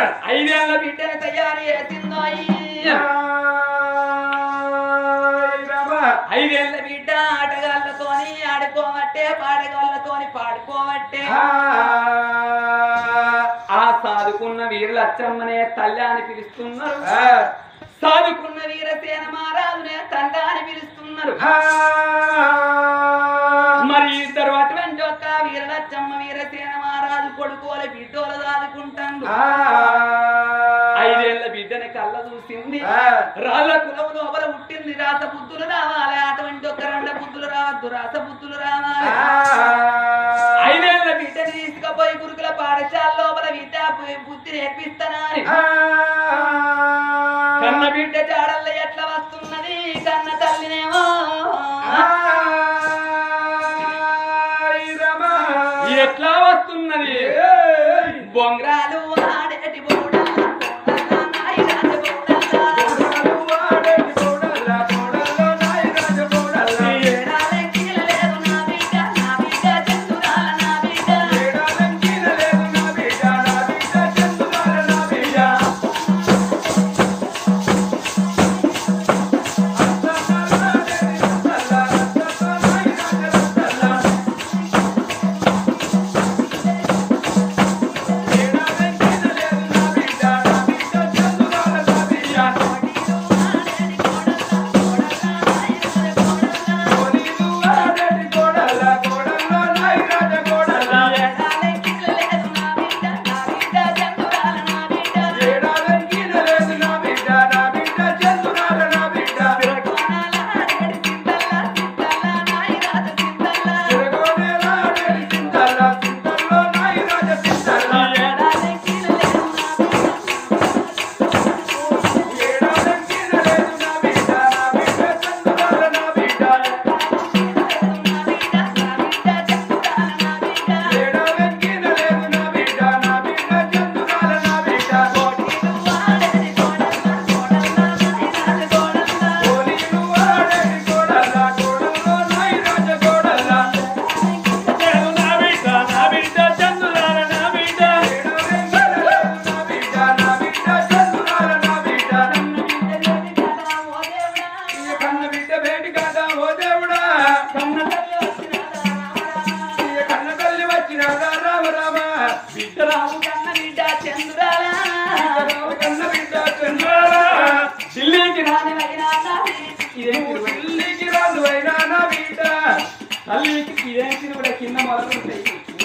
ఐదేళ్ల బిడ్డని తయారు చేసిందో ఐదేళ్ల బిడ్డ ఆటగాళ్ళతోని ఆడుకోవట్టే పాడగాళ్ళతోని పాడుకోవట్టే ఆ సాదుకున్న వీరులు అచ్చమ్మనే తల్లి అని పిలుస్తున్నారు సాదుకున్న వీరసేన మహారాజునే తండ్రి అని పిలుస్తున్నారు మరి ఇద్దరు అటువంటి ఒక వీరలచ్చమ్మ వీరసేన మహారాజు కొడుకోల బిడ్డోల దాదుకుంటాడు ఐదేళ్ల బిడ్డని కళ్ళ చూసింది రాళ్ళ కులం లోపల పుట్టింది రాత బుద్ధులు రావాలి అటువంటి ఒక రెండు బుద్ధులు రావద్దు రాత బుద్ధులు రావాలి ఐదేళ్ల బిడ్డని తీసుకుపోయి గురుకుల పాఠశాల లోపల విద్యా బుద్ధి నేర్పిస్తానని కన్న బిడ్డ జాడల్లో ఎట్లా వస్తున్నది కన్న తల్లినేమో ఎట్లా వస్తున్నది బొంగరాలు ఆడేటి బోడల్లా, బోడల్లా, నాయనాటి బోడల్లా. ఏడాలకి లేదు నా బిడ్డ, నా బిడ్డ చందురాల నా బిడ్డ. ఏడాలకి లేదు నా బిడ్డ, నా బిడ్డ చందురాల నా బిడ్డ. తిరగోనాల ఆడేటి సింతల్లా, సింతల్లా, నాయనాట సింతల్లా. ఏడాలకి లేదు నా బిడ్డ, నా బిడ్డ, నా బిడ్డ చందురాల నా బిడ్డ. కోటిలు ఆడేటి కోడల్లా, కోడల్లా, నాయనాటి కోడల్లా. కన్న బిడ్డ ఓ దేవుడా, కన్న బిడ్డ బేటి కాదా ఓ దేవుడా కన్న తల్లి వచ్చినాదా రామరా. కన్న తల్లి వచ్చినాదా రామ రామ బిడ్డరాము కన్న బిడ్డ చంద్రాల కన్న బిడ్డ చంద్రారా ఢిల్లీకి రానివైనా నాది. ఇదేం నువ్వు తిరుగుడు? ఢిల్లీకి రాదు అయినా నా బిడ్డ తల్లికి ఇదేం తిరుగుడు కింద మొదలుంటాయి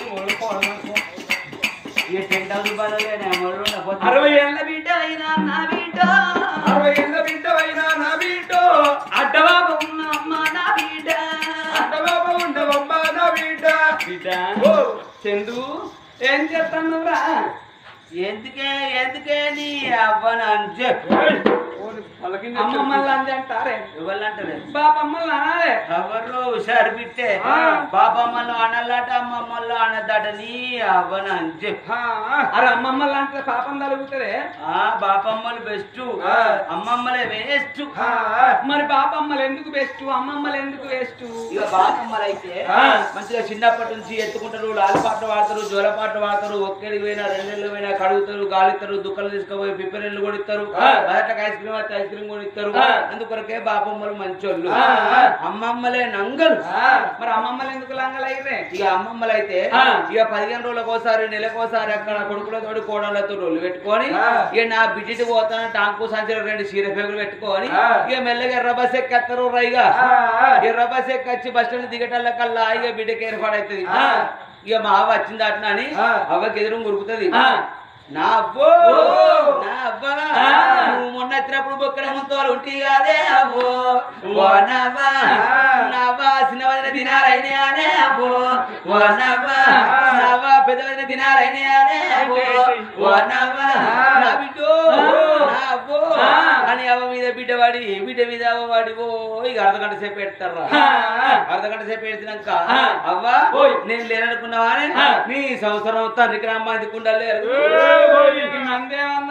అరవై ఏళ్ళ బిడ్డ అయినా నా బిడ్డ అరవై ఏళ్ళ బిడ్డ అయినా నా బిడ్డ అడ్డబాబు ఉన్న అమ్మ నా బిడ్డ అట్టబాబు ఉండవమ్మా నా బిడ్డ బిడ్డ ఓ చందు ఏం చేస్తున్నావురా ఎందుకే ఎందుకే నీ అవ్వను అని చెప్పు అమ్మమ్మల్ని అంది అంటారే ఎవరంటారే బాపమ్మల్ని అనాలే ఎవరు హుషారు బిట్టే ఆ. పాపమ్మలు అనలాట అమ్మమ్మలు అనదట నీ అవ్వను అని చెప్పు అరే అమ్మమ్మల్ని అంటే పాపం తలుగుతుంది ఆ బాపమ్మలు బెస్ట్ ఆ. అమ్మమ్మలే వేస్ట్ మరి బాపమ్మలు ఎందుకు బెస్ట్ అమ్మమ్మలు ఎందుకు వేస్ట్ ఇక బాపమ్మలు అయితే ఆ. మంచిగా చిన్నప్పటి నుంచి ఎత్తుకుంటారు లాలి పాటలు వాడతారు జోల పాటలు వాడతారు ఒక్కడికి పోయినా రెండేళ్ళు పోయినా కడుగుతారు గాలిస్తారు దుక్కలు తీసుకుపోయి పిప్పరెళ్ళు కొనిస్తారు ఆ. మొదట ఐస్ క్రీమ్ అయితే ఐస్ క్రీమ్ కొనిస్తారు ఆ. అందుకొరకే బాపమ్మలు మంచోళ్ళు ఆ, ఆ. అమ్మమ్మలే నంగలు మరి అమ్మమ్మలు ఎందుకు లంగలైతే ఇక అమ్మమ్మలు అయితే ఆ. ఇక పదిహేను రోజులకు ఒకసారి నెలకు ఒకసారి అక్కడ కొడుకులతోటి కోడళ్ళతో రోజులు పెట్టుకొని ఆ. ఇక నా బిడ్డటి పోతాను టాంకు సంచులు రెండు చీర పేగులు పెట్టుకొని ఆ. ఇక మెల్లగా ఎర్ర బస్ ఎక్కేస్తారు రైగా ఎర్ర బస్ ఎక్కి వచ్చి బస్ స్టాండ్ దిగటల్ల కల్లా ఇక బిడ్డకి ఏర్పాడవుతుంది ఆ. ఇక మా అవ్వ వచ్చింది అట్లా అని ఆ. అవ్వకి ఎదురు మురుకుతుంది ఆ. నా అవ్వో ఓ. నా అవ్వ ఆ. నువ్వు మొన్న వచ్చినప్పుడు బొక్కల ముంతోలు ఉంటే కాదే అవ్వో ఓ నవ్వా ఆ. నవ్వా చిన్న వదిన దినాలైనా అనే అవ్వో ఓ నవ్వా నవ్వా పెద్ద వదిన దినాలైనా అనే అవ్వో ఓ నవ్వా నా బిడ్డో నా అవ్వో ఆ. అని అవ్వ మీద బిడ్డ వాడి బిడ్డ మీద అవ్వ వాడి ఓ ఇక అర్ధగంట సేపు పెడతారా ఆ. అర్ధగంట సేపు పెడిచినాక ఆ. అవ్వా ఓయ్. నేను లేననుకున్నావానే ఆ. నీ సంవత్సరం తండ్రికి రమ్మంది కుండలేరు మందేమన్నరే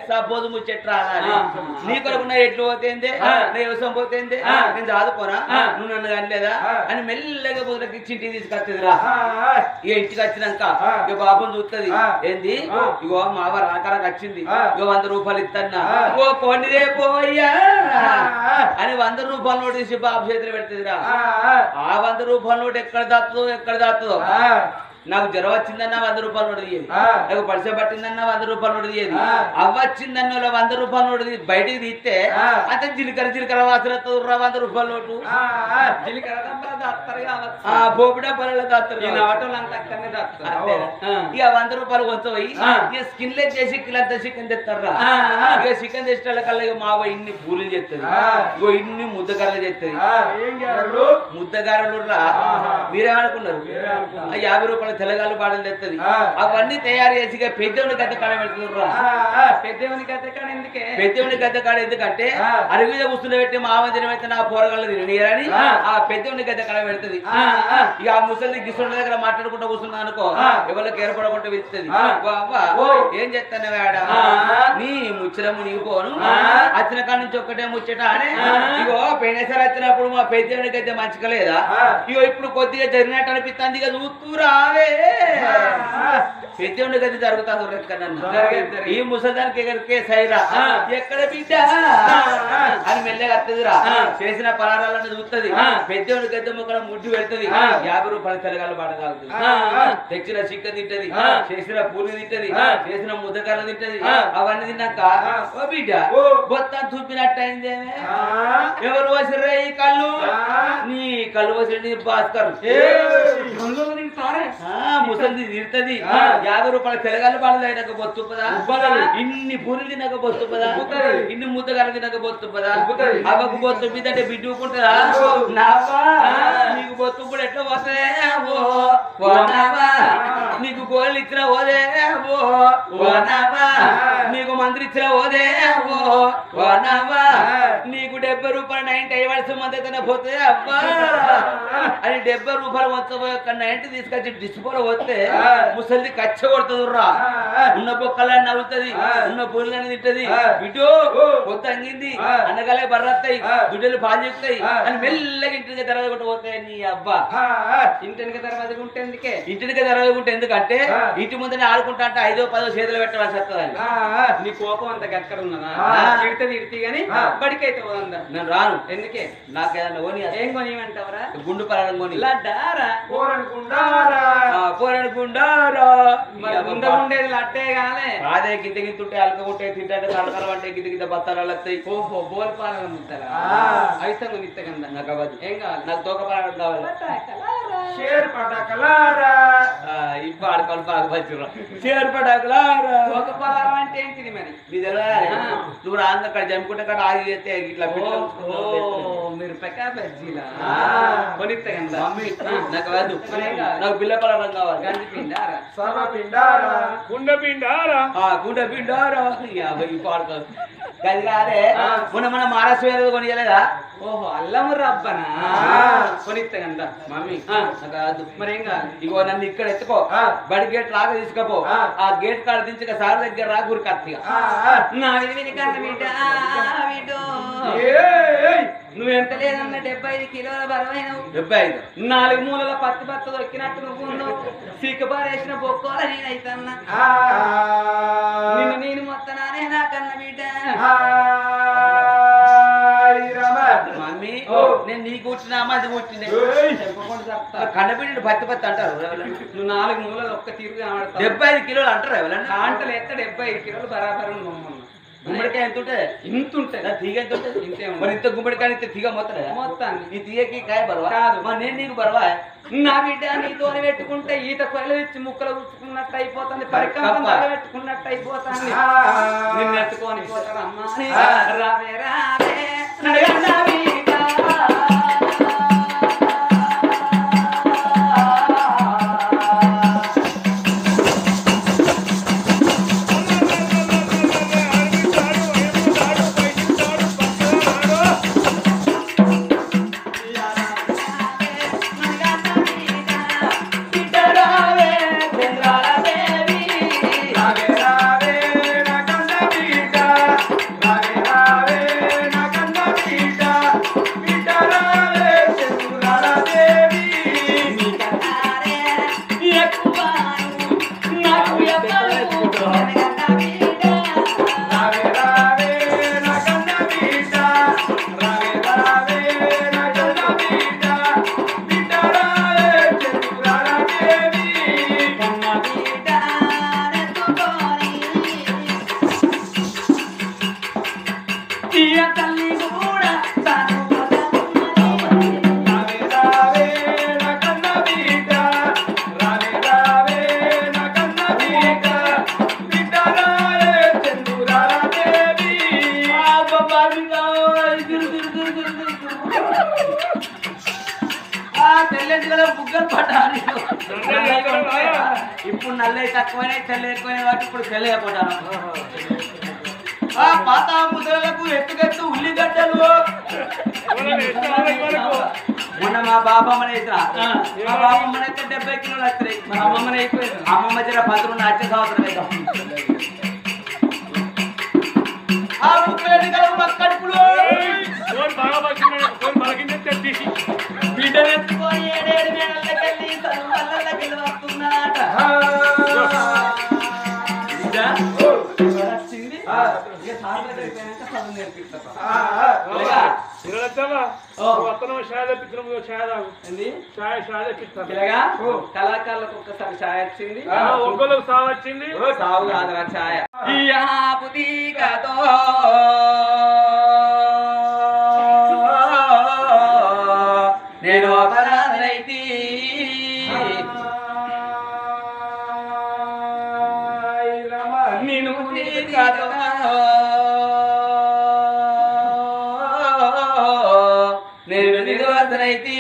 సపోజ్ ముచ్చట్రా అనాలి. ఆ. నీ కొరకు నా ఎట్లు పోతేందే ఆ. నా వ్యవసాయం పోతేందే ఆ. నేను చదువుకోనా ఆ. నువ్వు నన్ను కనలేదా ఆ. అని మెల్లగా బుధలకి ఇచ్చి ఇంటికి తీసుకొచ్చేదిరా ఆ, ఇక ఇంటికి వచ్చినాక ఆ. ఇక పాపం చూస్తుంది ఆ. ఏంది ఆ. ఇగో మావ రాకరాకు వచ్చింది ఆ. ఇగో వంద రూపాయలు ఇత్తన్నా ఆ. ఓ కొన్నిదే పోయ్యా ఆ. అని వంద రూపాయల నోటు తీసి బాబు చేతులు పెడుతుందిరా ఆ, ఆ, ఆ వంద రూపాయల నోటు ఎక్కడ దాస్తుందో ఎక్కడ దాస్తుందో ఆ, నాకు జ్వరం వచ్చిందన్న వంద రూపాయల నోటు తీయదు ఆ. నాకు పరిచయ పట్టిందన్న వంద రూపాయల నోటు తీయదు ఆ. అవ్వ వచ్చిందన్న వాళ్ళ వంద రూపాయల నోటు తీ- బయటికి తీస్తే ఆ. అంత జీలకర్ర జీలకర్ర వాసన వస్తుందిరా వంద రూపాయల నోటు ఆ, ఆ. జీలకర్ర దెబ్బలు దాస్తారు కావచ్చు ఆ పోపిడా పనుల దాస్తారు ఈ నవటలు అంత అక్కడనే దాస్తారు అంతేనా? ఆ. ఇక వంద రూపాయలు కొంత పోయి ఆ. ఇక స్కిన్ లెస్ చేసి కిలంతా చికెన్ తెస్తారా ఆ, ఆ. ఇక చికెన్ తెచ్చిన కల్లా ఇక మావ ఇన్ని పూలు చేస్తుంది ఆ. ఇగో ఇన్ని ముద్దగారలు చేస్తుంది ఆ, ఏం గారు ముద్దగారలు రా ఆహా. మీరేమనుకున్నారు మీరే అనుకున్నారు. ఆ యాభై రూపాయల తెల్లగాలు బాడలు తెస్తుంది ఆ. అవన్నీ తయారు చేసి ఇక పెద్దవుని గద్ద కాడ పెడుతున్నారు ఆ, ఆ. పెద్దవునికి అయితే కాడ ఎందుకే పెద్దవుని గద్ద కాడ ఎందుకంటే ఆ. అరుగు మీద కూర్చుని పెట్టి మావ తినమైతే నా పోరగాళ్ళు తినని ఆ. ఆ పెద్దవుని గద్ద కాడ పెడుతుంది ఆ, ఆ. ఇక ఆ ముసలి గిసుండ దగ్గర మాట్లాడుకుంటూ కూర్చున్నా అనుకో ఆ. ఎవరికి ఏర్పడకుండా వెళ్తుంది ఆ. ఓ. ఏం చేస్తాను వేడ ఆ. నీ ముచ్చలము నీకు పోను ఆ. వచ్చిన కాడ నుంచి ఒక్కటే ముచ్చట అని ఆ. ఇగో పోయినసారి వచ్చినప్పుడు మా పెద్దవునికి అయితే మంచిగా లేదా ఆ. ఇగో ఇప్పుడు కొద్దిగా జరిగినట్టు అనిపిస్తుంది ఇక చూస్తూ రావే ఆ. పెద్దవుని గది జరుగుతుంది రెక్కనన్న జరిగేది, జరిగేది. ఈ ముసలిదానికి ఎక్కడికే సైరా ఆ. ఎక్కడ బిడ్డ ఆ. అని మెల్లగా వస్తుందిరా ఆ. చేసిన పలారాలను చూస్తుంది ఆ. పెద్దవుని గద్దె మొక్కల ముడ్డు పెడుతుంది ఆ. యాభై రూపాయల తెలగాలు పాట తాగుతుంది ఆ. ఆ. తెచ్చిన చిక్క తింటది ఆ. చేసిన పూలు తింటది ఆ. చేసిన ముద్దకర్ర తింటది ఆ. అవన్నీ తిన్నాక ఆ. ఓ బిడ్డ ఓ. బొత్తం చూపినట్టు అయిందేమే ఆ. ఎవరు వసిర్రా ఈ కళ్ళు ఆ. నీ కళ్ళు వసిరి భాస్కర్ ఏయ్. అందులో తింటారే ఆ, ముసలిది తిడుతుంది ఆ. యాభై రూపాయల తెలగాలు పాడలు అయినాక బొత్తుపదా ఉబ్బదది. ఇన్ని పూలు తినక బొత్తుపదా ఉబ్బదది. ఇన్ని ముద్దగారు తినక బొత్తుపదా ఉబ్బదది. అవ్వకు బొత్తు బిడ్డంటే బిడ్డ ఊకుంటుందా ఓ. నావా ఆ. నీకు బొత్తు ఇప్పుడు ఎట్లా పోతే ఓ ఓ నావా నీకు గోళ్ళు ఇచ్చిన ఓదే ఓ ఓ నావా నీకు మంత్రి ఇచ్చిన ఓదే ఓ ఓ నావా నీకు డెబ్బై రూపాయలు నైన్టీ అయ్యవలసి మంది అయితే పోతే అబ్బా అని డెబ్బై రూపాయలు మొత్తం ఒక నైన్టీ తీసుకొచ్చి డిస్పోలో వస్తే ఆ. ముసలిది కచ్చ కొడుతుంది రా ఆ. ఉన్న బొక్కలా నవ్వుతుంది ఆ. ఉన్న పూలని తింటది ఆ. బిడ్డో ఓ. కొత్త అంగింది ఆ. అన్నగాలే బర్రత్తాయి ఆ. దుడ్డలు పాలు చెప్తాయి ఆ. అని మెల్లగా ఇంటికి తెరవకుండా పోతాయి నీ అబ్బా ఆ, ఆ. ఇంటికి తర్వాత ఉంటే ఎందుకే ఇంటికి తెరవకుంటే ఎందుకంటే ఆ. ఇంటి ముందనే ఆడుకుంటా అంటే ఐదో పదో చేతులు పెట్టవలసి వస్తుంది ఆ, ఆ. నీ కోపం అంత గక్కడ ఉన్నదా ఆ. తిడితే తిడితే గాని ఆ. బడికైతే పోదా నేను రాను ఎందుకే నాకు ఏదన్నా కొని ఏం కొనియమంటావరా గుండు పరాడం కొని లడ్డారా కోరనుకుంటారా? పోరనుకుండారా మరి ఉండ ఉండేది లడ్డే కాలే అదే గింత గింత ఉంటే అలకకుంటే తింటే కలకలం అంటే గింత గింత బత్తాలు వస్తాయి ఓహో బోల్పాల ముద్దరా ఆ. అయితే నువ్వు నిత్తగంద నాకు అవ్వదు ఏం కావాలి నాకు తోక పరాడం కావాలి షేర్ పటకలారా ఆ, ఇప్పుడు ఆడుకోవాలి బాగా పచ్చురా చేర్పడాకులారా ఒక పలారం అంటే ఏంటిది మరి నీ తెలియదా? ఆ. నువ్వు రాంగ అక్కడ జమ్ముకుంటే అక్కడ ఆగి చేస్తే ఇట్లా పిల్లలు ఓ ఉంచుకుంటూ మీరు పెకా బజ్జీలా ఆ. కొనిత్తగంద మమ్మీ నాకు కాదు మరి ఏం కావాలి? నాకు పిల్ల పరాడం కావాలి గంజి పిండారా సర్వపిండారా కుండ పిండారా ఆ గుండె పిండారా యాభై పాడుకోదు అది కాదే ఆ. మొన్న మన మహారాష్ట్ర ఏదో కొనియలేదా ఓహో అల్లము రబ్బనా ఆ. కొనిత్తగంద మమ్మీ ఆ. నాకు కాదు మరి ఏం కావాలి ఇగో నన్ను ఇక్కడ ఎత్తుకో ఆ. బడి గేట్ లాగా తీసుకపో ఆ. ఆ గేట్ కాడ దించి ఇక సార్ దగ్గర రా గురి కత్తిగా ఆ, ఆ. నా విని కన్న బిడ్డ బిడ్డో ఏయ్. నువ్వు ఎంత లేదన్న డెబ్బై ఐదు కిలోల బరువైనవు డెబ్బై ఐదు నాలుగు మూలల పత్తి పత్త దొక్కినట్టు నువ్వు ఉన్నావు సిక్కుపారేసిన బొక్కోల నేనైతన్నా ఆ. నిన్ను నేను మొత్తనానే నా కన్న బిడ్డ హాయ్ రమ. మమ్మీ ఓ. నేను నీకు కూర్చున్నా అది కూర్చుండే ఏయ్. చెప్పకుండా చెప్తా కండపిడి పత్తి పత్తి అంటారు ఎవరన్నా? నువ్వు నాలుగు మూలలు ఒక్క తీరుగా కనబడతావు డెబ్బై ఐదు కిలోలు అంటారు ఎవరన్నా కాంటలు ఎత్త డెబ్బై ఐదు కిలోలు బరాబర్ ఉన్నావు గుమ్మడికాయ ఎంత ఉంటుంది ఇంత ఉంటుంది తీగ ఎంత ఉంటుంది ఇంతే ఉంది. మరి ఇంత గుమ్మడికాయ ఇంత తీగ మొత్తం మొత్తాన్ని ఈ తీగకి కాయ బరవా కాదు. మరి నేను నీకు బరవా నా బిడ్డ నీతోనే పెట్టుకుంటే ఈత కొయ్యలు ఇచ్చి ముక్కలు గుచ్చుకున్నట్టు అయిపోతుంది పరికంపం కప్ప. తల పెట్టుకున్నట్టు అయిపోతుంది ఆ. నిన్ను ఎత్తుకొని పోతారు అమ్మా అని. ఆ. రావే రావే నడగండ బిడ్డ. బిడ్డ రావే చంద్రాల దేవి. రావే రావే నా కన్న బిడ్డ. తల్లి కూడా తాను పోదామన్నది. రావే రావే నా కన్న బిడ్డ రావే రావే నా కన్న బిడ్డ బిడ్డ రాయే చందురాల దేవి ఆ బాబా ఇంకా దురు దురు దురు దురు దురు. ఆ తెల్లటి కదా బుగ్గలు పడ్డాను ఇప్పుడు నల్లవి తక్కువనే తెల్ల ఎక్కువనే వాటి ఇప్పుడు తెల్ల అయిపోతాను ఆ పాత ముసలకు ఎత్తుకెత్తు ఉల్లిగడ్డలు మొన్న మా బాబమ్మని వేసిన మా బాబమ్మని అయితే డెబ్బై కిలోలు వస్తాయి మా అమ్మమ్మని అయిపోయింది అమ్మమ్మ జర పది రెండు వచ్చే సంవత్సరం అవుతాం ఆ ముక్కలటి కలుపు మక్కడుపులు బిడ్డనెత్తుకొని ఏడేడు మేడలకెళ్ళి చదువు వల్లకెళ్ళి వస్తున్నాట బిడ్డ వచ్చింది ఇక సార్ దగ్గరికి పోయినాక చదువు నేర్పిస్తా ఏంది పిల్లగా కళాకారులకు ఒక్కసారి ఛాయ్ వచ్చింది సావచ్చింది ఓ సావు కాదురా ఛాయ ఈ ఆపుతీకతో నేను అపరాధనైతి నేను తీకతో నేను నిర్వర్తనైతి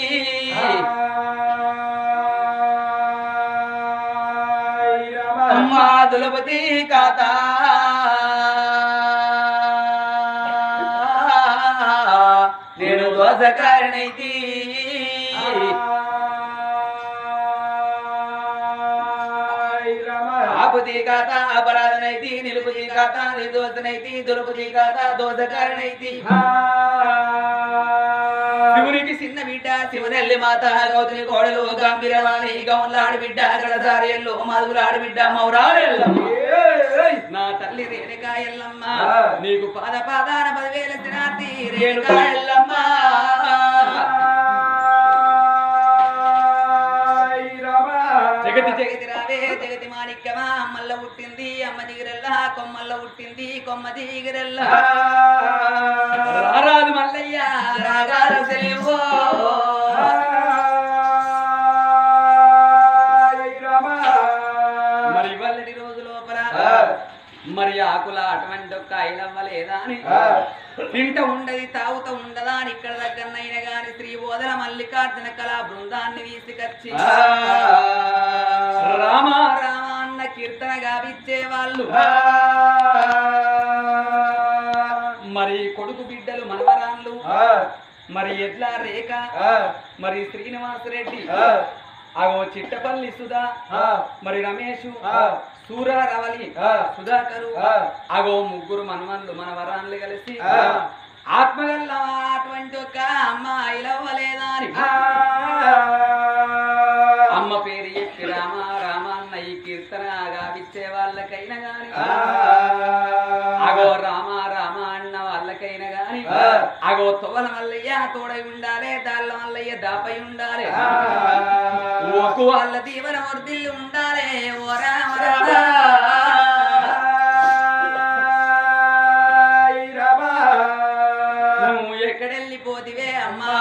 అమ్మా దులపతి కాత నేను దోషకారణైతి ఆపుతి కాత అపరాధనైతి నిలుపుతి కాత నిర్దోషనైతి దులపుతి కాత దోషకారణైతి శివునికి చిన్న బిడ్డ శివనెల్లి మాత గౌతమి కోడలు గంభీరవాణి గౌన్లాడి బిడ్డ గడసారి ఎల్లు మధులాడి బిడ్డ మౌరాడు ఎల్లమ్మ నా తల్లి రేణుకా ఎల్లమ్మ నీకు పాద పాదాన పదివేల దినార్తి రేణుకా ఎల్లమ్మ జగతి జగతి రావే జగతి మాణిక్యమా అమ్మల్ల పుట్టింది అమ్మ దిగిరెల్లా కొమ్మల్ల పుట్టింది కొమ్మ దిగిరెల్లా రారాదు మల్లయ్య రాగాల సెలవు మరి వల్లటి రోజు లోపల మరి ఆకుల అటువంటి ఒక్క ఐలవ్వలేదా అని తింట ఉండది తాగుత ఉండదా అని ఇక్కడ దగ్గరనైనా గాని శ్రీ బోధన మల్లికార్జున కళా బృందాన్ని తీసుకొచ్చి రామ రామ అన్న కీర్తన గావిచ్చే వాళ్ళు మరి కొడుకు బిడ్డలు మనవరాళ్ళు మరి ఎట్లా రేఖ మరి శ్రీనివాసరెడ్డి అగో చిట్టపల్లి సుధా మరి రమేష్ సూరా రవలి సుధాకరు అగో ముగ్గురు మనవన్లు మన వరాన్లు కలిసి ఆత్మగల్ల అటువంటి ఒక అమ్మ ఐలవ్వలేదా అని అమ్మ పేరు చెప్పి రామ రామ అన్న ఈ కీర్తన గావిచ్చే వాళ్ళకైనా గాని అగో రామ రామ అన్న వాళ్ళకైనా గాని అగో తోల మల్లయ్య తోడై ఉండాలి దాళ్ళ మల్లయ్య దాపై ఉండాలి ఓకు వాళ్ళ దీవన వర్దిల్లు ఉండాలి ఓ రామ నువ్వు ఎక్కడెళ్ళిపోతివే అమ్మా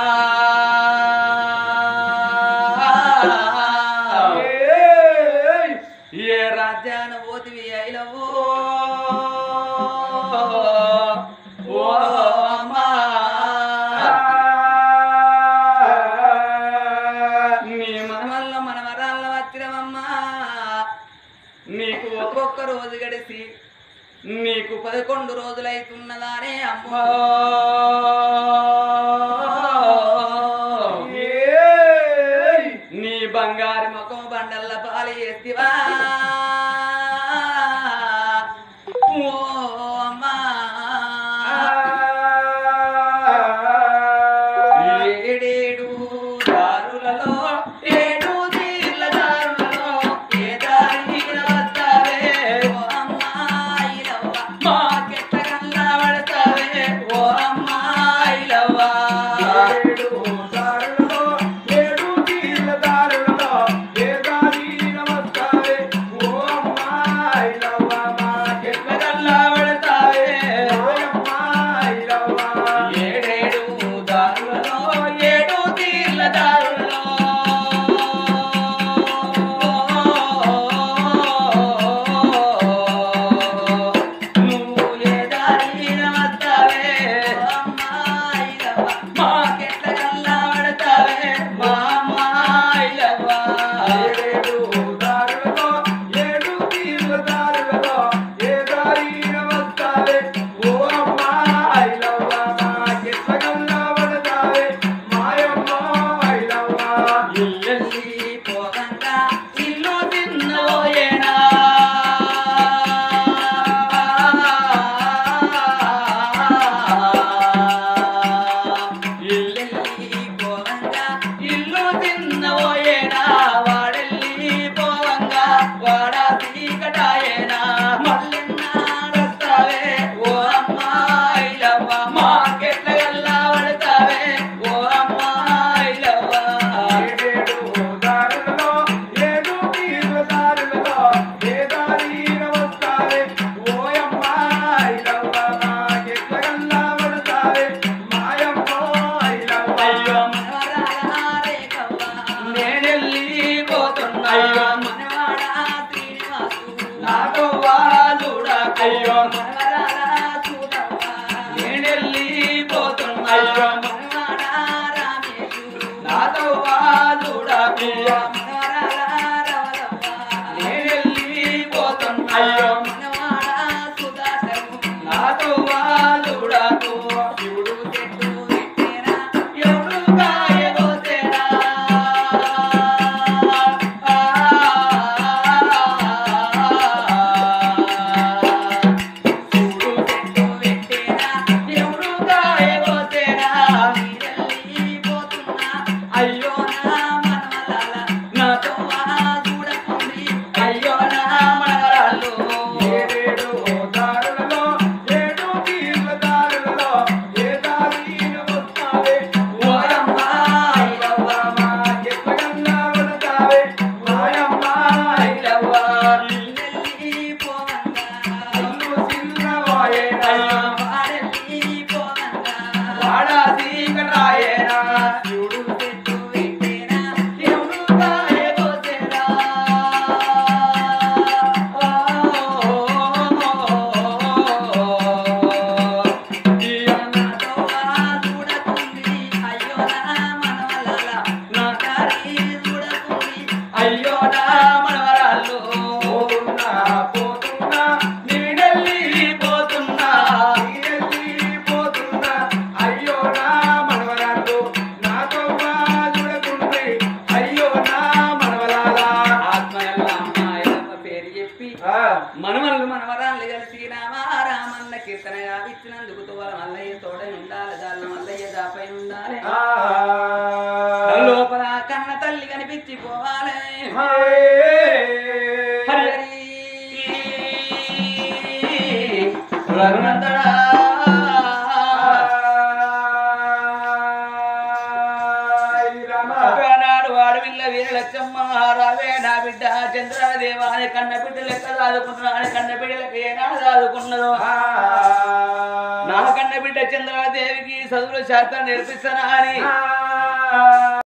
ఏ రాజ్యాన పోతివి అయిలవో ఓ అమ్మా నీ మనవల్ల మనవరాళ్ళ వచ్చినవమ్మా నీకు ఒక్కొక్క రోజు గడిసి నీకు పదకొండు రోజులైతున్నదానే అమ్మో నీ బంగారు ముఖం బండల్ల పాలు ఎత్తివా ఓ అమ్మా ఏడేడు దారులలో ఏడు తీర్ల దారులలో ఏ దారి వస్తావే ఓ అమ్మాయిలవ్వ మాకెట్ట కల్లా పడతావే ఓ అమ్మాయిలవ్వ చక్కనగా ఇచ్చినందుకు తువల మల్లయ్య తోడై ఉండాలి దాని మల్లయ్య దాపై ఉండాలి లోపల కన్న తల్లి కనిపించి పోవాలి హరి హరి రఘునందనా ఆనాడు వాడవిల్ల వీరలచ్చమ్మ రావే నా బిడ్డ చంద్రదేవ అని కన్న బిడ్డ లెక్క దాదుకుంటున్నాను కన్న బిడ్డలకి ఏనాడు దాదుకున్నదో నా కన్న బిడ్డ చంద్రదేవికి చదువుల శాస్త్రం నేర్పిస్తానా అని